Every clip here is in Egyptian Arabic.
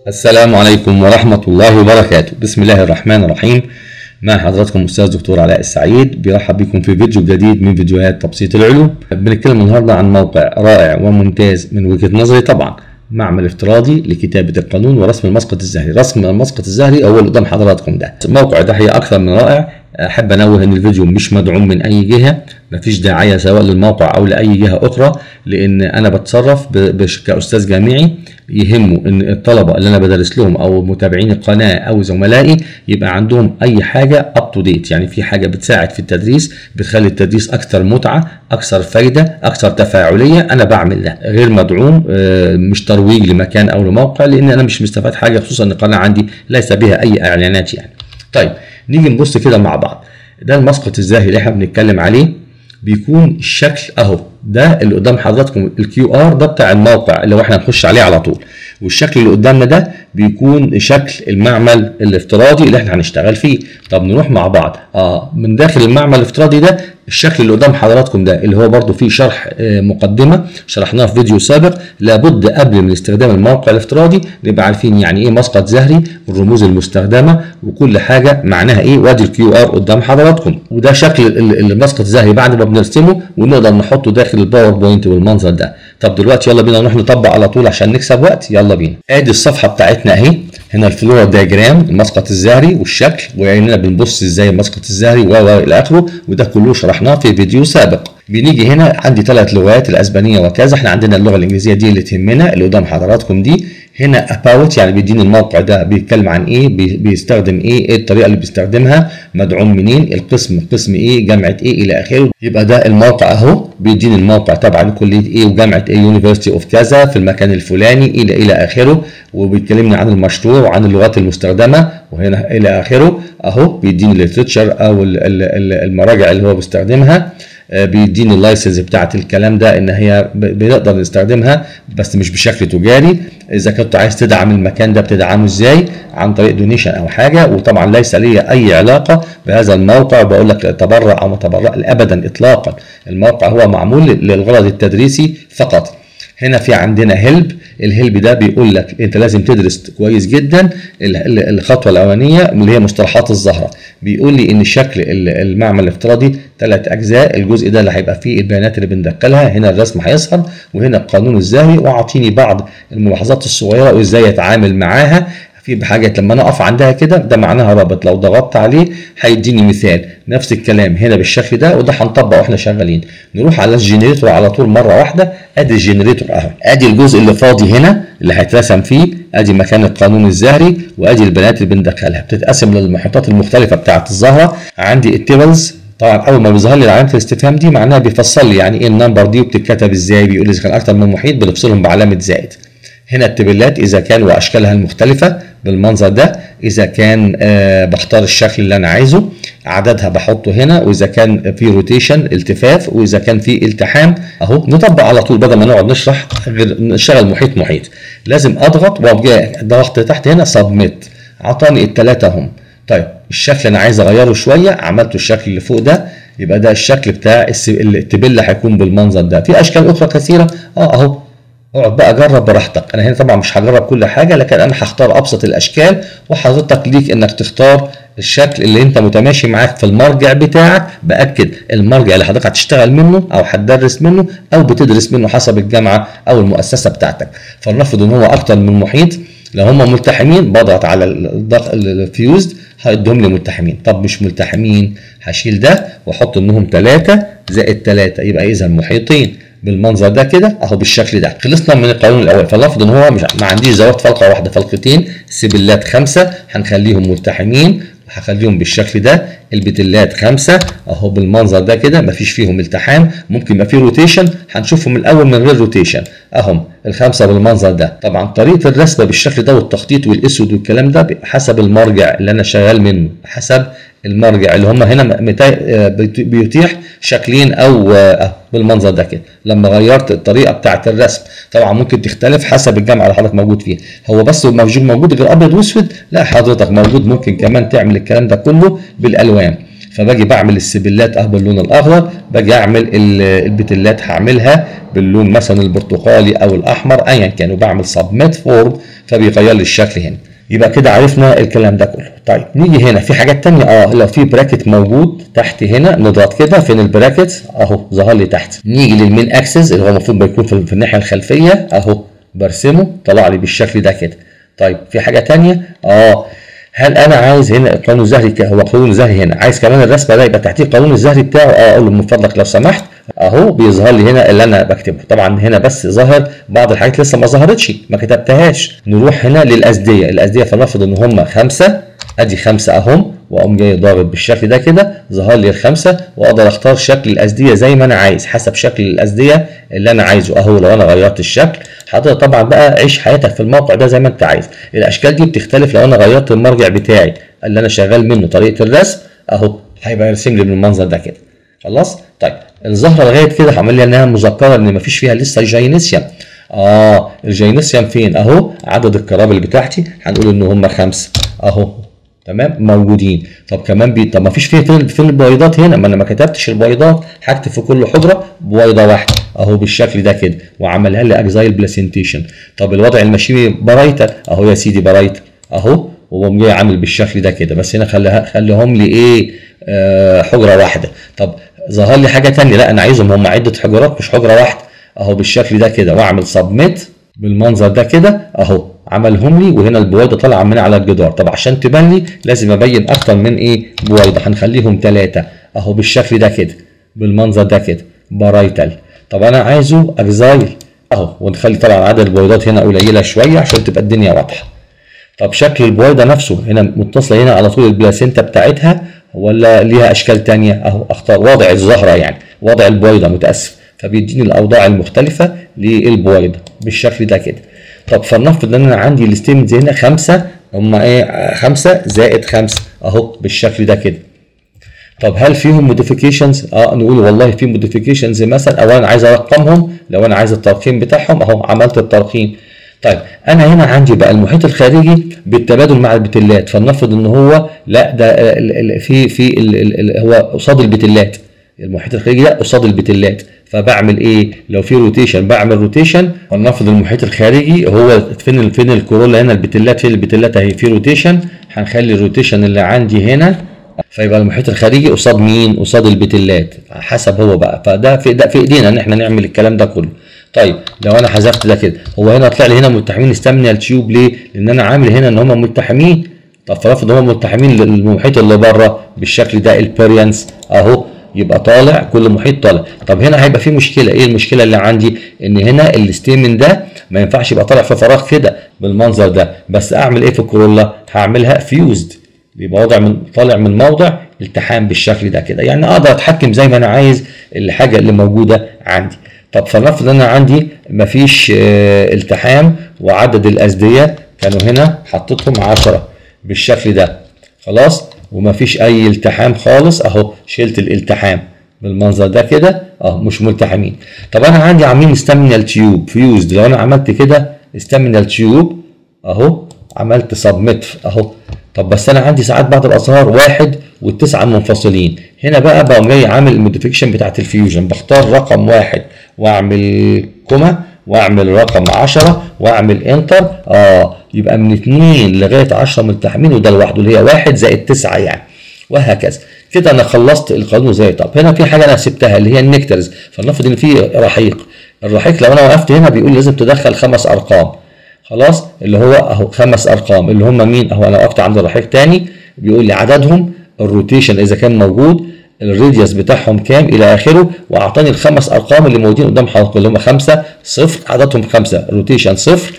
السلام عليكم ورحمة الله وبركاته بسم الله الرحمن الرحيم مع حضراتكم أستاذ دكتور علاء السعيد بيرحب بكم في فيديو جديد من فيديوهات تبسيط العلوم بنتكلم النهاردة عن موقع رائع وممتاز من وجهة نظري طبعا معمل افتراضي لكتابة القانون ورسم المسقط الزهري رسم المسقط الزهري هو اللي قدام حضراتكم ده الموقع ده هي أكثر من رائع احب انوه ان الفيديو مش مدعوم من اي جهه مفيش داعيه سواء للموقع او لاي جهه اخرى لان انا بتصرف كاستاذ جامعي يهمه ان الطلبه اللي انا بدرس لهم او متابعين القناه او زملائي يبقى عندهم اي حاجه اب تو ديت يعني في حاجه بتساعد في التدريس بتخلي التدريس اكثر متعه اكثر فايده اكثر تفاعليه انا بعمل ده غير مدعوم مش ترويج لمكان او لموقع لان انا مش مستفاد حاجه خصوصا ان القناه عندي ليس بها اي اعلانات يعني طيب نيجي نبص كده مع بعض ده المسقط الزاهي اللي احنا بنتكلم عليه بيكون الشكل اهو ده اللي قدام حضراتكم الكيو ار ده بتاع الموقع اللي هو احنا هنخش عليه على طول والشكل اللي قدامنا ده بيكون شكل المعمل الافتراضي اللي احنا هنشتغل فيه طب نروح مع بعض اه من داخل المعمل الافتراضي ده الشكل اللي قدام حضراتكم ده اللي هو برضو فيه شرح آه مقدمه شرحناه في فيديو سابق لابد قبل من استخدام الموقع الافتراضي نبقى عارفين يعني ايه مسقط زهري الرموز المستخدمه وكل حاجه معناها ايه وادي الكيو ار قدام حضراتكم وده شكل المسقط الزهري بعد ما بنرسمه ونقدر نحطه داخل الباوربوينت بالمنظر ده طب دلوقتي يلا بينا نروح نطبق على طول عشان نكسب وقت يلا بينا ادي الصفحه بتاعتنا اهي هنا الفلورا دياجرام المسقط الزهري والشكل وعيننا بنبص ازاي المسقط الزهري و الى اخره وده كله شرحناه في فيديو سابق بنيجي هنا عندي ثلاث لغات الاسبانيه وكذا احنا عندنا اللغه الانجليزيه دي اللي تهمنا اللي قدام حضراتكم دي هنا about يعني بيديني الموقع ده بيتكلم عن ايه بيستخدم ايه ايه الطريقه اللي بيستخدمها مدعوم منين القسم قسم ايه جامعه ايه الى اخره يبقى ده الموقع اهو بيديني الموقع تبع كليه ايه وجامعه ايه يونيفرستي اوف كذا في المكان الفلاني الى الى اخره وبيكلمني عن المشروع وعن اللغات المستخدمه وهنا الى اخره اهو بيديني الليترشر او المراجع اللي هو بيستخدمها بيديني اللايسنس بتاعت الكلام ده ان هي بنقدر نستخدمها بس مش بشكل تجاري اذا كنت عايز تدعم المكان ده بتدعمه ازاي عن طريق دونيشن او حاجه وطبعا ليس لي اي علاقه بهذا الموقع بقول لك تبرع او ما تبرع ابدا اطلاقا الموقع هو معمول للغرض التدريسي فقط هنا في عندنا هيلب الهيلب ده بيقول لك انت لازم تدرس كويس جدا الخطوه الاولانيه اللي هي مصطلحات الزهره بيقول لي ان شكل المعمل الافتراضي ثلاث اجزاء الجزء ده اللي هيبقى فيه البيانات اللي بندخلها هنا الرسم هيظهر وهنا القانون الزهري واعطيني بعض الملاحظات الصغيره وازاي اتعامل معاها في بحاجة لما انا اقف عندها كده ده معناها رابط لو ضغطت عليه هيديني مثال نفس الكلام هنا بالشكل ده وده هنطبق واحنا شغالين نروح على الجنريتور على طول مره واحده ادي الجنريتور اهو ادي الجزء اللي فاضي هنا اللي هيترسم فيه ادي مكان القانون الزهري وادي البيانات اللي بندخلها بتتقسم للمحيطات المختلفه بتاعه الزهره عندي التيبلز طبعا اول ما بيظهر لي علامه الاستفهام دي معناها بيفصل لي يعني ايه النمبر دي وبتتكتب ازاي بيقول لي اذا كان اكتر من محيط بنفصلهم بعلامه زائد هنا التبلات اذا كان واشكالها المختلفه بالمنظر ده اذا كان آه بختار الشكل اللي انا عايزه عددها بحطه هنا واذا كان في روتيشن التفاف واذا كان في التحام اهو نطبق على طول بدل ما نقعد نشرح غير نشتغل محيط محيط لازم اضغط وابقى ضغطت تحت هنا سبميت عطاني الثلاثه هم طيب الشكل انا عايز اغيره شويه عملته الشكل اللي فوق ده يبقى ده الشكل بتاع التبله هيكون بالمنظر ده في اشكال اخرى كثيره اه اهو اقعد بقى جرب براحتك انا هنا طبعا مش هجرب كل حاجه لكن انا هختار ابسط الاشكال وحضرتك ليك انك تختار الشكل اللي انت متماشي معاك في المرجع بتاعك باكد المرجع اللي حضرتك هتشتغل منه او هتدرس منه او بتدرس منه حسب الجامعه او المؤسسه بتاعتك فلنفرض ان هو اكتر من محيط لو هم ملتحمين بضغط على الفيوزد هيدهم لي ملتحمين طب مش ملتحمين هشيل ده واحط انهم 3 زائد 3 يبقى اذا محيطين بالمنظر ده كده اهو بالشكل ده خلصنا من القانون الاول فلنفرض ان هو مش ما عنديش زوايا فلقه واحده فلقتين سبلات خمسه هنخليهم ملتحمين هخليهم بالشكل ده البتلات خمسة اهو بالمنظر ده كده مفيش فيهم التحام ممكن يبقى فيه روتيشن هنشوفهم الاول من غير روتيشن اهم الخمسة بالمنظر ده طبعا طريقة الرسم بالشكل ده والتخطيط والاسود والكلام ده حسب المرجع اللي انا شغال منه حسب المرجع اللي هم هنا بيتيح شكلين او بالمنظر ده كده لما غيرت الطريقه بتاعه الرسم طبعا ممكن تختلف حسب الجامعه اللي حضرتك موجود فيها هو بس موجود موجود غير ابيض واسود لا حضرتك موجود ممكن كمان تعمل الكلام ده كله بالالوان فباجي بعمل السبلات اهو باللون الاخضر باجي اعمل البتلات هعملها باللون مثلا البرتقالي او الاحمر ايا كان وبعمل سبميت فورم فبيغير لي الشكل هنا يبقى كده عرفنا الكلام ده كله طيب نيجي هنا في حاجات تانية اه لو في براكت موجود تحت هنا نضغط كده فين البراكت اهو ظهر لي تحت نيجي للمين اكسس اللي هو المفروض بيكون في, في الناحيه الخلفيه اهو برسمه طلع لي بالشكل ده كده طيب في حاجه تانية اه هل انا عايز هنا القانون الزهري هو قانون الزهري هنا عايز كمان الرسمه ده يبقى تحتيه القانون الزهري بتاعه اه اقول له من فضلك لو سمحت اهو بيظهر لي هنا اللي انا بكتبه طبعا هنا بس ظاهر بعض الحاجات لسه ما ظهرتش ما كتبتهاش نروح هنا للاسديه الاسديه فلنفرض ان هم خمسه ادي خمسه اهم واقوم جاي ضاغط بالشكل ده كده ظهر لي الخمسه واقدر اختار شكل الاسديه زي ما انا عايز حسب شكل الاسديه اللي انا عايزه اهو لو انا غيرت الشكل حضرتك طبعا بقى عيش حياتك في الموقع ده زي ما انت عايز الاشكال دي بتختلف لو انا غيرت المرجع بتاعي اللي انا شغال منه طريقه الرسم اهو هيبقى يرسم لي بالمنظر ده كده خلاص طيب الزهره لغايه كده هعمل لي انها مذكره ان مفيش فيها لسه جاينيسيوم اه الجاينيسيوم فين اهو عدد الكرابل بتاعتي هنقول ان هم خمسه اهو تمام موجودين طب كمان بي طب ما فيش فين فين, فين البويضات هنا ما انا ما كتبتش البويضات هكتب في كل حجره بويضه واحده اهو بالشكل ده كده وعملها لي اجزايل بلاسنتيشن طب الوضع المشيمي برايتا اهو يا سيدي برايتا اهو وقوم جاي عامل بالشكل ده كده بس هنا خليها خليهم لي ايه آه حجره واحده طب ظهر لي حاجه ثانيه لا انا عايزهم هم عده حجرات مش حجره واحده اهو بالشكل ده كده واعمل سبميت بالمنظر ده كده اهو عملهم لي وهنا البويضه طالعه من على الجدار طب عشان تبان لي لازم ابين اكتر من ايه بويضه هنخليهم ثلاثه اهو بالشكل ده كده بالمنظر ده كده بارايتال طب انا عايزه اجزايل اهو ونخلي طبعا عدد البويضات هنا قليله شويه عشان تبقى الدنيا واضحه طب شكل البويضه نفسه هنا متصله هنا على طول البلاسينتا بتاعتها ولا ليها اشكال تانية اهو اختار وضع الزهره يعني وضع البويضه متاسف فبيديني الاوضاع المختلفه للبويضه بالشكل ده كده طب فلنفرض ان انا عندي الستيمز هنا خمسه هم ايه خمسه زائد خمسه اهو بالشكل ده كده طب هل فيهم موديفيكيشنز؟ اه نقول والله في موديفيكيشنز مثلا او انا عايز ارقمهم لو انا عايز الترقيم بتاعهم اهو عملت الترقيم طيب انا هنا عندي بقى المحيط الخارجي بالتبادل مع البتلات فلنفرض ان هو لا ده في في هو قصاد البتلات المحيط الخارجي ده قصاد البتلات فبعمل ايه لو في روتيشن بعمل روتيشن ولنفرض المحيط الخارجي هو فين فين الكورولا هنا البتلات فين البتلات اهي في روتيشن هنخلي الروتيشن اللي عندي هنا فيبقى المحيط الخارجي قصاد مين قصاد البتلات حسب هو بقى فده في ده في ايدينا ان احنا نعمل الكلام ده كله طيب لو انا حذفت ده كده هو هنا طلع لي هنا ملتحمين استامنيال تيوب ليه لان انا عامل هنا ان هم ملتحمين طب فرض هم ملتحمين للمحيط اللي بره بالشكل ده البيريانس اهو يبقى طالع كل محيط طالع طب هنا هيبقى في مشكله ايه المشكله اللي عندي ان هنا الستيمن ده ما ينفعش يبقى طالع في فراغ كده بالمنظر ده بس اعمل ايه في الكورولا هعملها فيوزد يبقى وضع من طالع من موضع التحام بالشكل ده كده يعني اقدر اتحكم زي ما انا عايز الحاجه اللي موجوده عندي طب فلنفرض ان انا عندي مفيش اه التحام وعدد الازديه كانوا هنا حطيتهم 10 بالشكل ده خلاص ومفيش اي التحام خالص اهو شلت الالتحام بالمنظر ده كده اهو مش ملتحمين طب انا عندي عاملين استامينال تيوب فيوزد لو انا عملت كده استامينال تيوب اهو عملت سبميت اهو طب بس انا عندي ساعات بعض الازهار واحد والتسعه منفصلين هنا بقى بقوم جاي عامل الموديفيكيشن بتاعت الفيوجن بختار رقم واحد واعمل كوما واعمل رقم 10 واعمل انتر اه يبقى من 2 لغايه 10 ملتحمين وده لوحده اللي هي 1 زائد 9 يعني وهكذا كده انا خلصت القانون زي طب هنا في حاجه انا سبتها اللي هي النكترز فلنفرض ان في رحيق الرحيق لو انا وقفت هنا بيقول لازم تدخل خمس ارقام خلاص اللي هو اهو خمس ارقام اللي هم مين اهو انا وقفت عند الرحيق تاني بيقول لي عددهم الروتيشن اذا كان موجود الراديوس بتاعهم كام الى اخره واعطاني الخمس ارقام اللي موجودين قدام حضرتك اللي هم خمسه صفر عددهم خمسه روتيشن صفر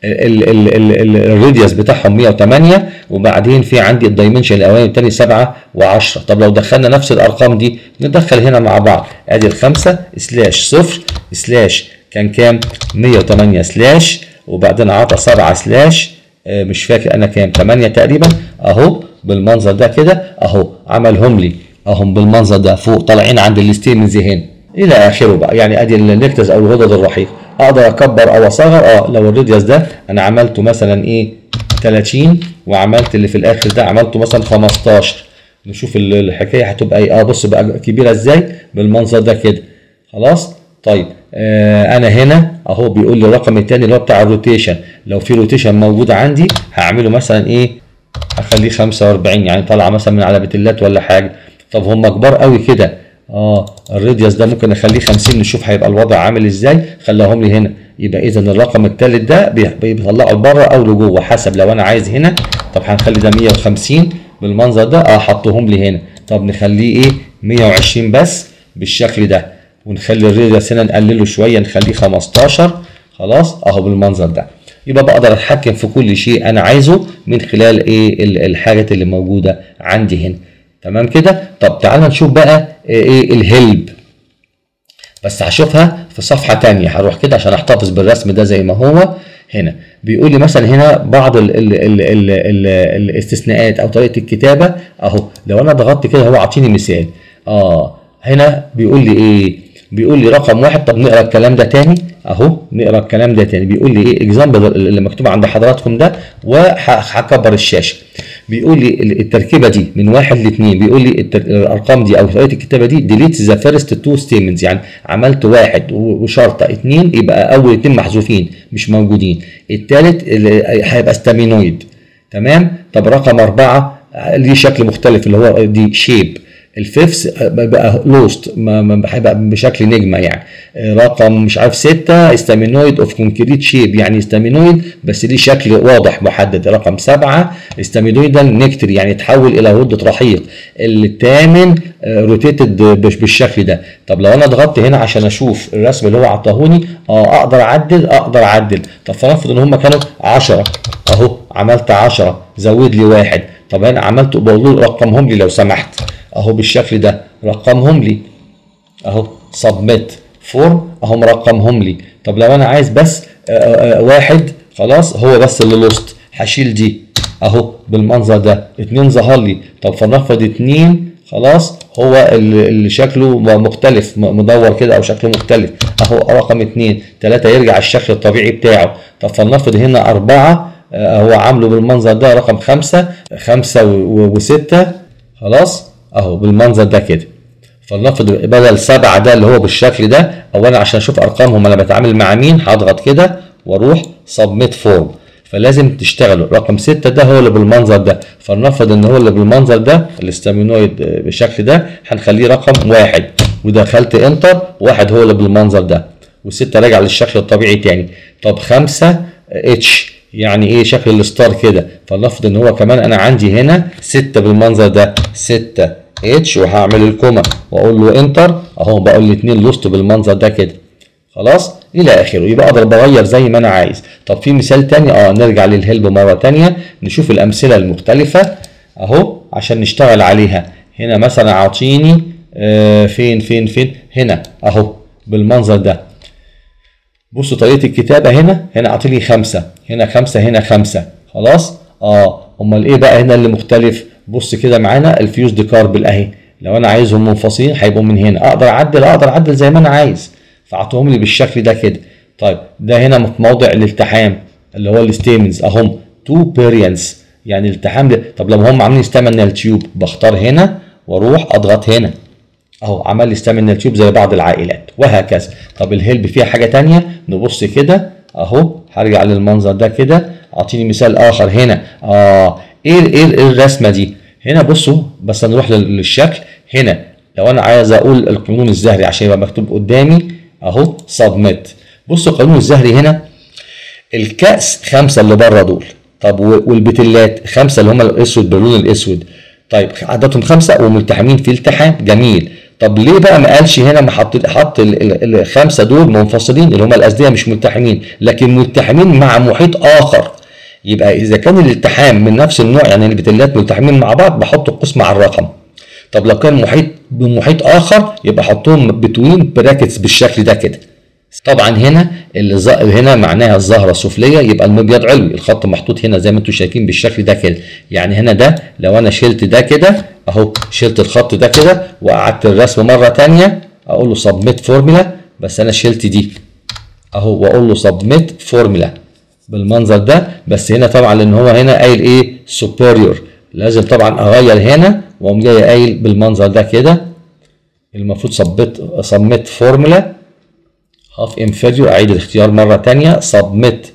الراديوس بتاعهم 108 وبعدين في عندي الدايمنشن الاولاني الثاني 7 و10 طب لو دخلنا نفس الارقام دي ندخل هنا مع بعض ادي الخمسه سلاش صفر سلاش كان كام 108 سلاش وبعدين عطى 7 سلاش مش فاكر انا كام 8 تقريبا اهو بالمنظر ده كده اهو عملهم لي اهم بالمنظر ده فوق طالعين عند الستيمنز هنا الى اخره بقى يعني ادي النكتز او الغدد الرحيق اقدر اكبر او اصغر اه لو الراديوس ده انا عملته مثلا ايه 30 وعملت اللي في الاخر ده عملته مثلا 15 نشوف ال- الحكايه هتبقى ايه اه بص بقى كبيره ازاي بالمنظر ده كده خلاص طيب آه انا هنا اهو بيقول لي الرقم الثاني اللي هو بتاع الروتيشن لو في روتيشن موجود عندي هعمله مثلا ايه هخليه 45 يعني طالعه مثلا من على بتلات ولا حاجه طب هم كبار قوي كده اه الراديوس ده ممكن اخليه 50 نشوف هيبقى الوضع عامل ازاي خلاهم لي هنا يبقى اذا الرقم الثالث ده بي- بيطلعه لبره او لجوه حسب لو انا عايز هنا طب هنخلي ده 150 بالمنظر ده اه حطهم لي هنا طب نخليه ايه 120 بس بالشكل ده ونخلي الراديوس هنا نقلله شويه نخليه 15 خلاص اهو بالمنظر ده يبقى بقدر اتحكم في كل شيء انا عايزه من خلال ايه ال- الحاجات اللي موجوده عندي هنا تمام كده طب تعال نشوف بقى ايه الهيلب بس هشوفها في صفحه تانية هروح كده عشان احتفظ بالرسم ده زي ما هو هنا بيقول لي مثلا هنا بعض ال ال ال ال ال الاستثناءات او طريقه الكتابه اهو لو انا ضغطت كده هو عاطيني مثال اه هنا بيقول لي ايه بيقول لي رقم واحد طب نقرا الكلام ده تاني اهو نقرا الكلام ده تاني بيقول لي ايه اكزامبل اللي مكتوب عند حضراتكم ده وهكبر الشاشه بيقول لي التركيبه دي من واحد لاثنين بيقول لي التر... الارقام دي او طريقه الكتابه دي ديليت ذا فيرست تو ستيتمنتس يعني عملت واحد و- وشرطه اثنين يبقى اول اثنين محذوفين مش موجودين الثالث هيبقى ستامينويد تمام طب رقم اربعه ليه شكل مختلف اللي هو دي شيب الفيفث بقى لوست هيبقى بشكل نجمه يعني رقم مش عارف ستة استامينويد اوف كونكريت شيب يعني استامينويد بس ليه شكل واضح محدد رقم سبعة استامينويدال نكتر يعني تحول الى غدة رحيق الثامن روتيتد بالشكل ده طب لو انا ضغطت هنا عشان اشوف الرسم اللي هو عطاهوني اه اقدر اعدل اقدر اعدل طب فنفرض ان هم كانوا 10 اهو عملت 10 زود لي واحد طب انا عملت بقول له رقمهم لي لو سمحت اهو بالشكل ده رقمهم لي اهو سبميت فورم اهو مرقمهم لي طب لو انا عايز بس آآ آآ واحد خلاص هو بس اللي لوست هشيل دي اهو بالمنظر ده اتنين ظهر لي طب فنفرض اتنين خلاص هو اللي اللي شكله مختلف م- مدور كده او شكله مختلف اهو رقم اتنين تلاتة يرجع الشكل الطبيعي بتاعه طب فلنفرض هنا اربعة آه، هو عامله بالمنظر ده رقم خمسة خمسة و- و- وستة خلاص اهو بالمنظر ده كده فلنفرض بدل سبعة ده اللي هو بالشكل ده اولا عشان اشوف ارقامهم انا بتعامل مع مين هضغط كده واروح سبميت فورم فلازم تشتغلوا رقم ستة ده هو اللي بالمنظر ده فلنفرض ان هو اللي بالمنظر ده الاستامينويد بالشكل ده هنخليه رقم واحد ودخلت انتر واحد هو اللي بالمنظر ده وستة راجع للشكل الطبيعي تاني طب خمسة اتش يعني ايه شكل الستار كده فلنفرض ان هو كمان انا عندي هنا ستة بالمنظر ده ستة اتش وهعمل الكوما واقول له انتر اهو بقول لي اتنين لوست بالمنظر ده كده خلاص الى اخره يبقى اقدر بغير زي ما انا عايز طب في مثال تاني اه نرجع للهلب مره تانية نشوف الامثله المختلفه اهو عشان نشتغل عليها هنا مثلا اعطيني آه فين فين فين هنا اهو بالمنظر ده بصوا طريقه الكتابه هنا هنا اعطيني خمسه هنا خمسه هنا خمسه خلاص اه امال ايه بقى هنا اللي مختلف بص كده معانا الفيوز دي كاربل اهي لو انا عايزهم منفصلين هيبقوا من هنا اقدر اعدل اقدر اعدل زي ما انا عايز فاعطيهم لي بالشكل ده كده طيب ده هنا في موضع الالتحام اللي هو الستيمنز اهم تو بيريانس يعني الالتحام ده طب لو هم عاملين ستامينال تيوب بختار هنا واروح اضغط هنا اهو عمل لي ستامينال تيوب زي بعض العائلات وهكذا طب الهيلب فيها حاجه تانية نبص كده اهو هرجع للمنظر ده كده اعطيني مثال اخر هنا اه ايه ايه إيه الرسمه دي هنا بصوا بس نروح لل- للشكل هنا لو انا عايز اقول القانون الزهري عشان يبقى مكتوب قدامي اهو سبميت بصوا القانون الزهري هنا الكأس خمسة اللي بره دول طب و- والبتلات خمسة اللي هم الاسود باللون الاسود طيب عددهم خمسة وملتحمين في التحام جميل طب ليه بقى ما قالش هنا ما حط حط ال- ال- الخمسة دول منفصلين اللي هم الأسدية مش ملتحمين لكن ملتحمين مع محيط آخر يبقى إذا كان الالتحام من نفس النوع يعني البتلات ملتحمين مع بعض بحط القوس مع الرقم طب لو كان محيط بمحيط آخر يبقى حطهم بتوين براكتس بالشكل ده كده طبعا هنا اللي ز... هنا معناها الزهره السفليه يبقى المبيض علوي الخط محطوط هنا زي ما انتم شايفين بالشكل ده كده يعني هنا ده لو انا شلت ده كده اهو شلت الخط ده كده وقعدت الرسم مره تانية اقول له سبميت فورمولا بس انا شلت دي اهو واقول له سبميت فورمولا بالمنظر ده بس هنا طبعا لان هو هنا قايل ايه سوبيريور لازم طبعا اغير هنا واقوم جاي قايل بالمنظر ده كده المفروض صبت صمت فورمولا هاف انفيريور اعيد الاختيار مره تانية سبميت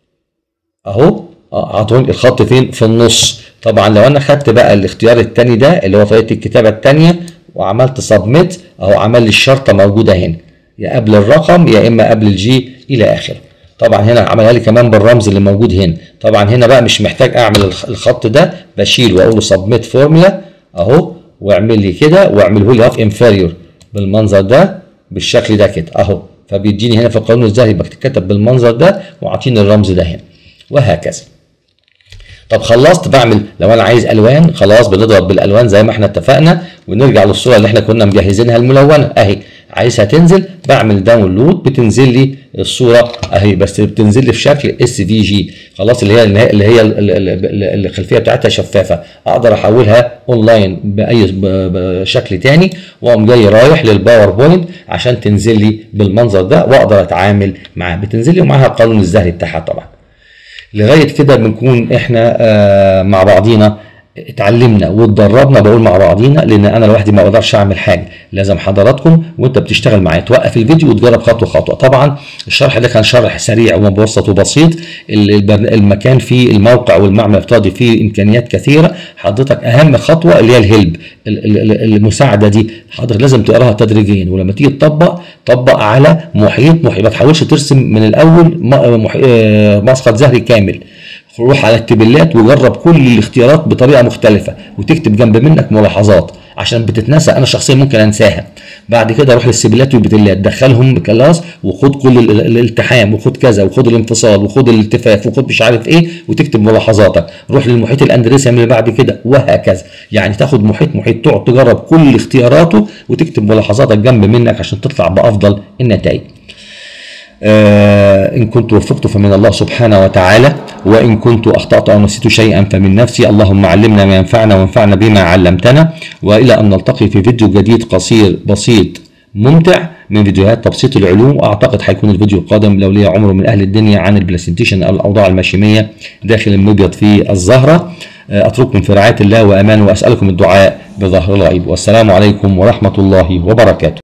اهو اعطوني الخط فين في النص طبعا لو انا خدت بقى الاختيار التاني ده اللي هو طريقه الكتابه التانية وعملت سبميت اهو عمل لي الشرطه موجوده هنا يا قبل الرقم يا اما قبل الجي الى اخره طبعا هنا عملها لي كمان بالرمز اللي موجود هنا طبعا هنا بقى مش محتاج اعمل الخط ده بشيل واقول له سبميت فورمولا اهو واعمل لي كده واعمله لي هاف انفيريور بالمنظر ده بالشكل ده كده اهو فبيديني هنا في القانون الذهبي بتتكتب بالمنظر ده واعطيني الرمز ده هنا وهكذا طب خلصت بعمل لو انا عايز الوان خلاص بنضرب بالالوان زي ما احنا اتفقنا ونرجع للصوره اللي احنا كنا مجهزينها الملونه اهي عايزها تنزل بعمل داونلود بتنزل لي الصوره اهي بس بتنزل لي في شكل اس في جي خلاص اللي هي اللي هي الخلفيه بتاعتها شفافه اقدر احولها اونلاين باي بشكل تاني واقوم جاي رايح للباوربوينت عشان تنزل لي بالمنظر ده واقدر اتعامل معاها بتنزل لي ومعاها القانون الزهري بتاعها طبعا لغايه كده بنكون احنا آه مع بعضينا اتعلمنا واتدربنا بقول مع بعضينا لان انا لوحدي ما اقدرش اعمل حاجه لازم حضراتكم وانت بتشتغل معايا توقف الفيديو وتجرب خطوه خطوه طبعا الشرح ده كان شرح سريع ومبسط وبسيط المكان فيه الموقع والمعمل الافتراضي فيه امكانيات كثيره حضرتك اهم خطوه اللي هي الهلب المساعده دي حضرتك لازم تقراها تدريجيا ولما تيجي تطبق طبق على محيط محيط ما تحاولش ترسم من الاول مسقط زهري كامل روح على التبلات وجرب كل الاختيارات بطريقه مختلفه وتكتب جنب منك ملاحظات عشان بتتنسى انا شخصيا ممكن انساها بعد كده روح للسبيلات والبتلات دخلهم كلاس وخد كل الالتحام وخد كذا وخد الانفصال وخد الالتفاف وخد مش عارف ايه وتكتب ملاحظاتك روح للمحيط الاندريسيوم اللي بعد كده وهكذا يعني تاخد محيط محيط تقعد تجرب كل اختياراته وتكتب ملاحظاتك جنب منك عشان تطلع بافضل النتائج آه إن كنت وفقت فمن الله سبحانه وتعالى وإن كنت أخطأت أو نسيت شيئا فمن نفسي اللهم علمنا ما ينفعنا وانفعنا بما علمتنا وإلى أن نلتقي في فيديو جديد قصير بسيط ممتع من فيديوهات تبسيط العلوم واعتقد هيكون الفيديو القادم لو ليا عمره من اهل الدنيا عن البلاستيشن الاوضاع المشيميه داخل المبيض في الزهره اترككم في رعايه الله وامان واسالكم الدعاء بظهر الغيب والسلام عليكم ورحمه الله وبركاته